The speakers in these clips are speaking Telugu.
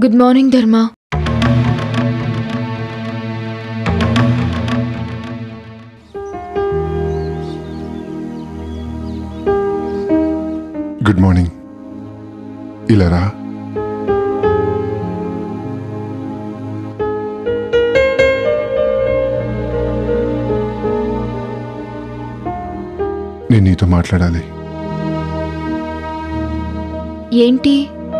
good morning Dharma good morning ఇలా రా నేను నీతో మాట్లాడాలి ఏంటి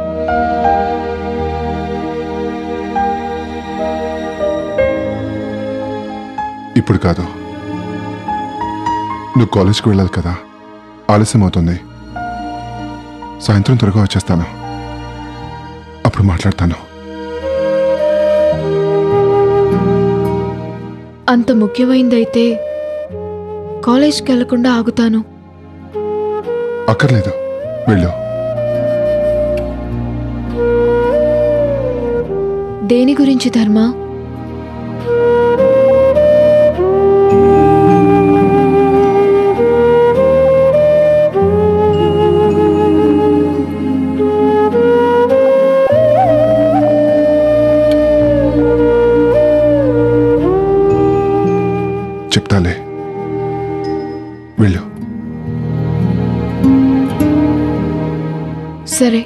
ఇప్పుడు కాదు నువ్వు కాలేజ్కి వెళ్ళాలి కదా ఆలస్యం అవుతుంది సాయంత్రం త్వరగా వచ్చేస్తాను అప్పుడు మాట్లాడతాను అంత ముఖ్యమైందైతే కాలేజ్కి వెళ్లకుండా ఆగుతాను అక్కర్లేదు వెళ్ళు దేని గురించి ధర్మ చెప్తాలే వెళ్ళు సరే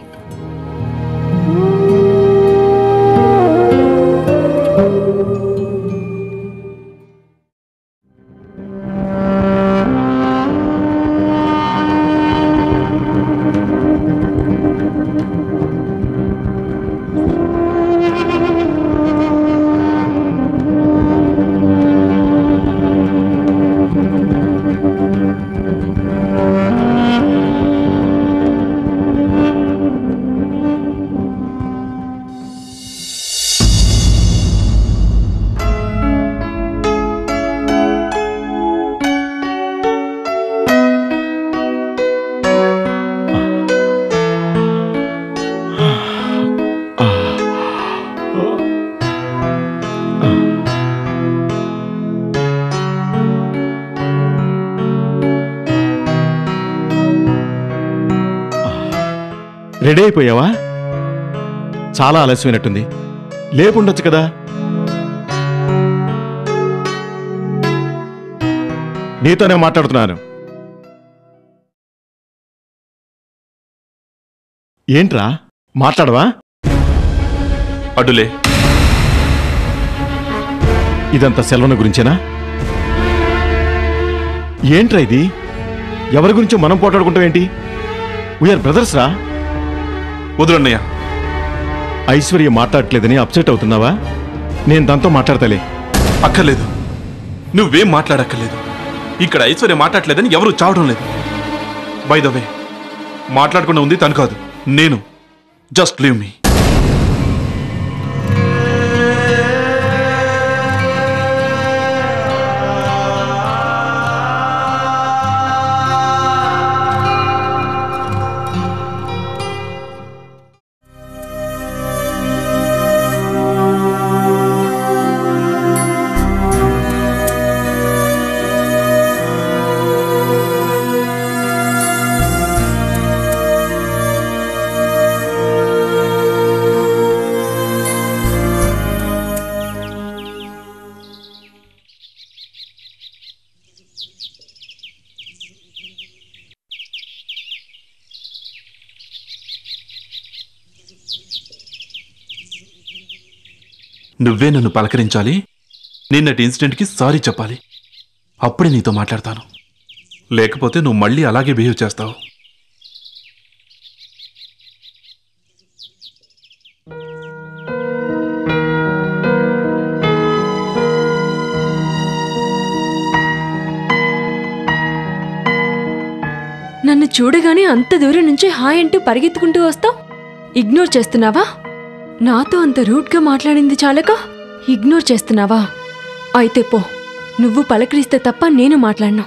రెడీ అయిపోయావా చాలా ఆలస్యమైనట్టుంది లేపుండొచ్చు కదా నీతోనే మాట్లాడుతున్నాను ఏంట్రా మాట్లాడవా అడ్డులే ఇదంతా సెలవున గురించేనా ఏంట్రా ఇది ఎవరి గురించో మనం పోటాడుకుంటాం ఏంటి వీఆర్ బ్రదర్స్ రా వదులన్నయ్య ఐశ్వర్య మాట్లాడట్లేదని అప్సెట్ అవుతున్నావా నేను దాంతో మాట్లాడతలే అక్కర్లేదు నువ్వేం మాట్లాడక్కర్లేదు ఇక్కడ ఐశ్వర్య మాట్లాడలేదని ఎవరు చావడం లేదు బై ద వే మాట్లాడకుండా ఉంది తను కాదు నేను జస్ట్ లీవ్ మీ నువ్వే నన్ను పలకరించాలి నిన్నటి ఇన్సిడెంట్కి సారీ చెప్పాలి అప్పుడే నీతో మాట్లాడతాను లేకపోతే నువ్వు మళ్ళీ అలాగే బిహేవ్ చేస్తావు నన్ను చూడగానే అంత దూరం నుంచి హాయ్ అంటూ పరిగెత్తుకుంటూ వస్తావు ఇగ్నోర్ చేస్తున్నావా నాతో అంత రూట్గా మాట్లాడింది చాలక ఇగ్నోర్ చేస్తున్నావా అయితే పో నువ్వు పలకరిస్తే తప్ప నేను మాట్లాడను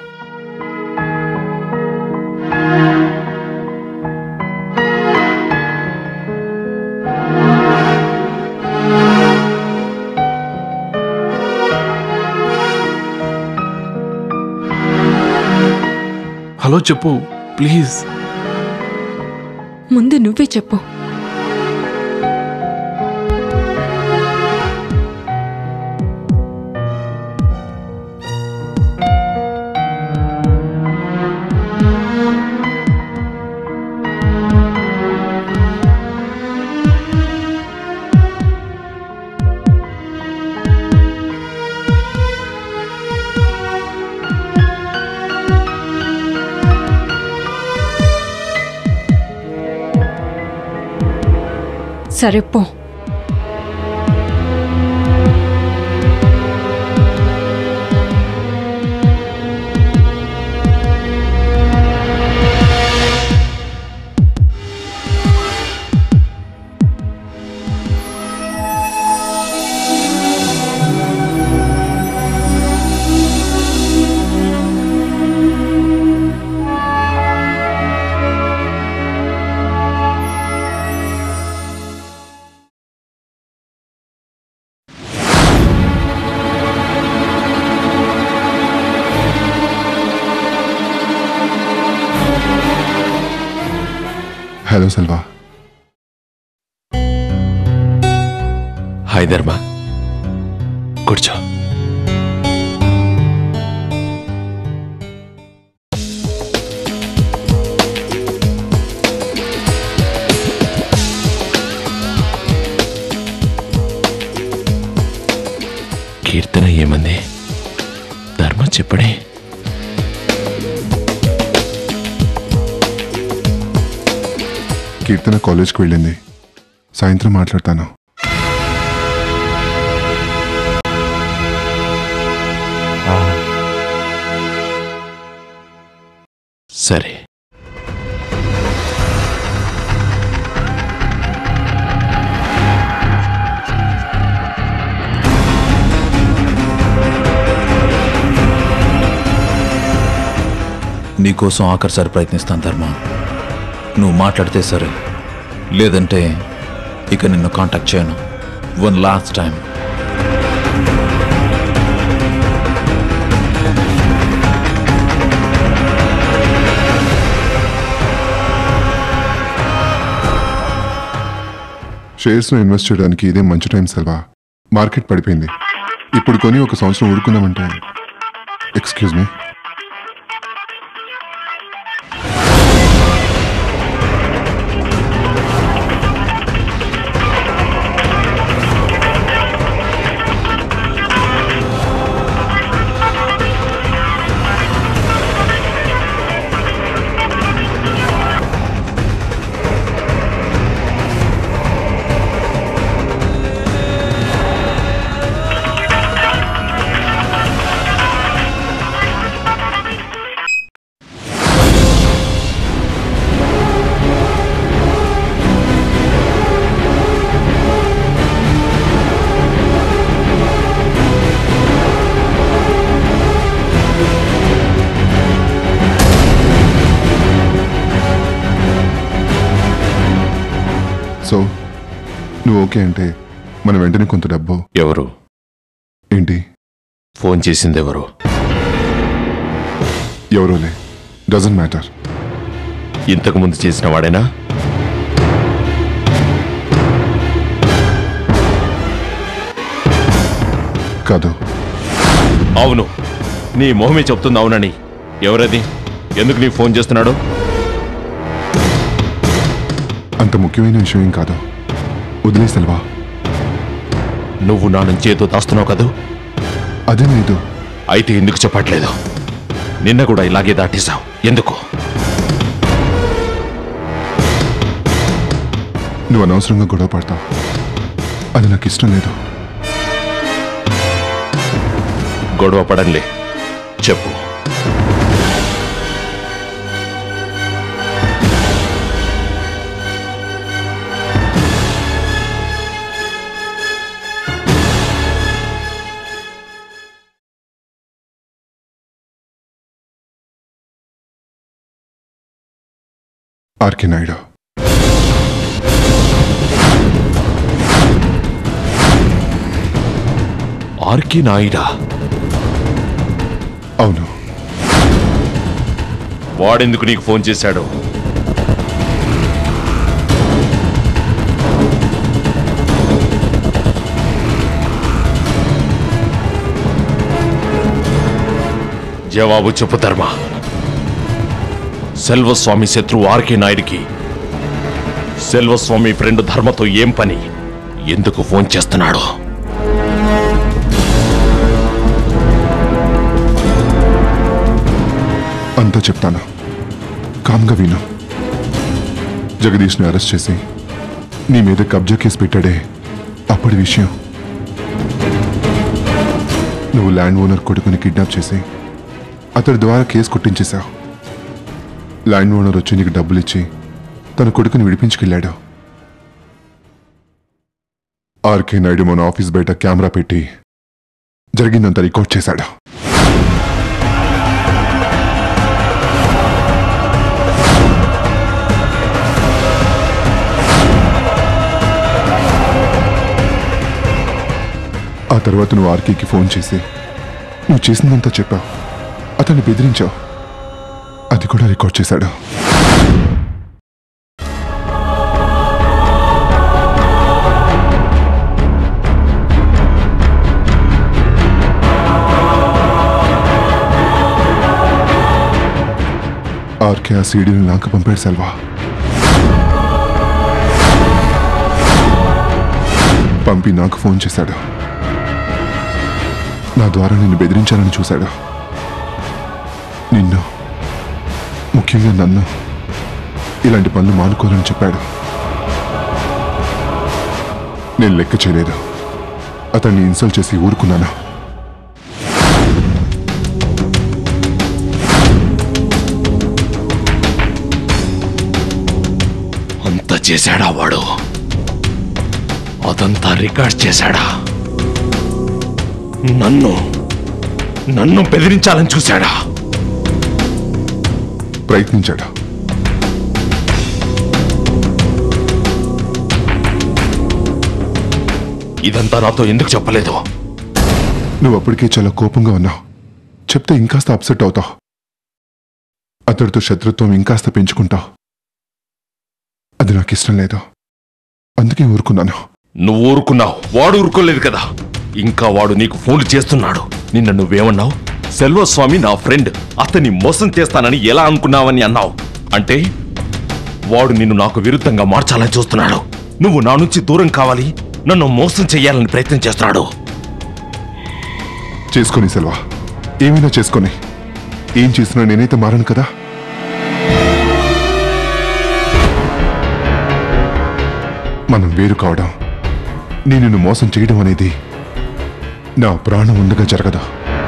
హలో చెప్పు ప్లీజ్ ముందు నువ్వే చెప్పు సరే పో హలో సెల్వా హాయ్ ధర్మ కూర్చో కీర్తన ఏమంది ధర్మ చెప్పడే కీర్తన కాలేజ్కి వెళ్ళింది సాయంత్రం మాట్లాడతాను సరే నీకోసం ఆఖరిసారి ప్రయత్నిస్తాను ధర్మ నువ్వు మాట్లాడితే సరే లేదంటే ఇక నిన్ను కాంటాక్ట్ చేయను వన్ లాస్ట్ టైం షేర్స్లో ఇన్వెస్ట్ చేయడానికి ఇదే మంచి టైం సెల్వా మార్కెట్ పడిపోయింది ఇప్పుడు కొని ఒక సంవత్సరం ఊరుకుందామంటే ఎక్స్క్యూజ్ మీ సో నువ్వు ఓకే అంటే మనం వెంటనే కొంత డబ్బు ఎవరు ఏంటి ఫోన్ చేసింది ఎవరు ఎవరోలే డజంట్ మ్యాటర్ ఇంతకు ముందు చేసిన వాడేనా కాదు అవును నీ మొహమే చెప్తుంది అవునని ఎవరది ఎందుకు నీకు ఫోన్ చేస్తున్నాడు అంత ముఖ్యమైన విషయం ఏం కాదు వదిలే సెల్వా నువ్వు నా నుంచి ఏదో దాస్తున్నావు కదూ అదే లేదు అయితే ఎందుకు చెప్పట్లేదు నిన్న కూడా ఇలాగే దాటేశావు ఎందుకు నువ్వు అనవసరంగా గొడవ పడతావు అది నాకు ఇష్టం లేదు గొడవ పడంలే చెప్పు ఆర్కే నాయుడు ఆర్కి నాయుడా అవును వాడెందుకు నీకు ఫోన్ చేశాడు జవాబు చెప్పు ధర్మ సెల్వస్వామి శత్రువు ఆర్కే నాయుడికి సెల్వస్వామి ఫ్రెండ్ ధర్మతో ఏం పని ఎందుకు ఫోన్ చేస్తున్నాడు అంతా చెప్తాను కామ్గా విను జగదీష్ని అరెస్ట్ చేసి నీ మీద కబ్జా కేసు పెట్టాడే అప్పటి విషయం నువ్వు ల్యాండ్ ఓనర్ కొడుకుని కిడ్నాప్ చేసి అతడి ద్వారా కేసు కొట్టించేశావు ల్యాండ్ ఓనర్ వచ్చి నీకు డబ్బులు ఇచ్చి తన కొడుకుని విడిపించుకెళ్ళాడు ఆర్కే నాయుడు మన ఆఫీస్ బయట కెమెరా పెట్టి జరిగిందంతా రికార్డ్ చేశాడు ఆ తర్వాత నువ్వు ఆర్కేకి ఫోన్ చేసి నువ్వు చేసిందంతా చెప్పావు అతన్ని బెదిరించావు అది కూడా రికార్డ్ చేశాడు ఆర్కే ఆ సీడీని నాకు పంపాడు సెల్వా పంపి నాకు ఫోన్ చేశాడు నా ద్వారా నిన్ను బెదిరించాలని చూశాడు నిన్ను ముఖ్యంగా నన్ను ఇలాంటి పనులు మానుకోవాలని చెప్పాడు నేను లెక్క చేయలేదు అతన్ని ఇన్సల్ట్ చేసి ఊరుకున్నాను అంత చేశాడా వాడు అదంతా రికార్డ్ చేశాడా నన్ను నన్ను బెదిరించాలని చూశాడా ప్రయత్నించాడు ఇదంతా నాతో ఎందుకు చెప్పలేదు నువ్వు అప్పటికే చాలా కోపంగా ఉన్నావు చెప్తే ఇంకాస్త అప్సెట్ అవుతావు అతడితో శత్రుత్వం ఇంకాస్త పెంచుకుంటావు అది నాకు ఇష్టం లేదు అందుకే ఊరుకున్నాను నువ్వు ఊరుకున్నావు వాడు ఊరుకోలేదు కదా ఇంకా వాడు నీకు ఫోన్లు చేస్తున్నాడు నిన్న నువ్వేమన్నావు సెల్వస్వామి నా ఫ్రెండ్ అతన్ని మోసం చేస్తానని ఎలా అనుకున్నావని అన్నావు అంటే వాడు నిన్ను నాకు విరుద్ధంగా మార్చాలని చూస్తున్నాడు నువ్వు నా నుంచి దూరం కావాలి నన్ను మోసం చెయ్యాలని ప్రయత్నం చేస్తున్నాడు చేసుకొని సెల్వా ఏమైనా చేసుకొని ఏం చేసినా నేనైతే మారను కదా మనం వేరు కావడం నేను నిన్ను మోసం చేయడం అనేది నా ప్రాణం ఉండగా జరగదు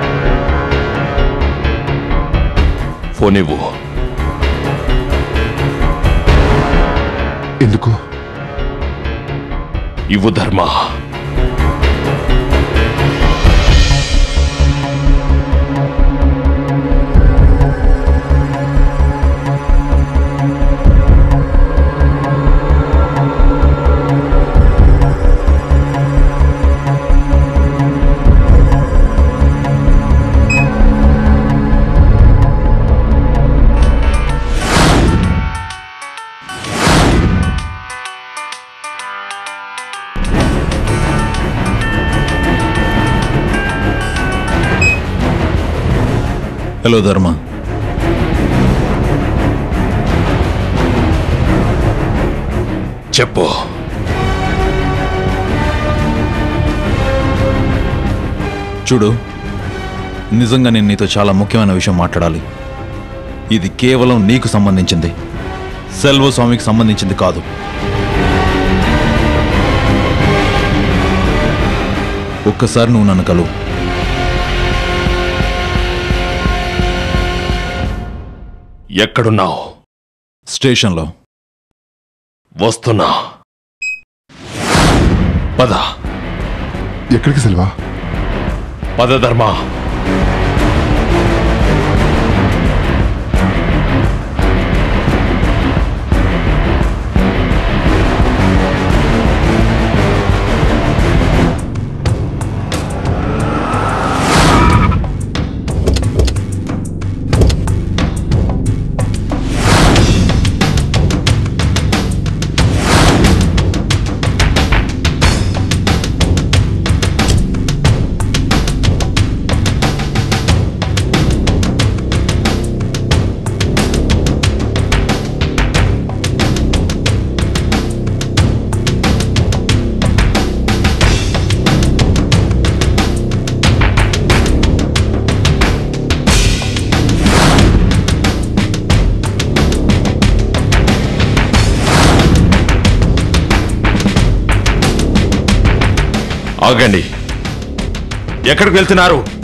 ఫోన్ ఇవ్వు ఎందుకు ఇవ్వు ధర్మ హలో ధర్మ చెప్పు చూడు నిజంగా నేను నీతో చాలా ముఖ్యమైన విషయం మాట్లాడాలి ఇది కేవలం నీకు సంబంధించింది సెల్వస్వామికి సంబంధించింది కాదు ఒక్కసారి నువ్వు నన్ను కలువు ఎక్కడున్నావు స్టేషన్లో వస్తున్నా పద ఎక్కడికి సెల్వా పద ధర్మ ఆగండి ఎక్కడికి వెళ్తున్నారు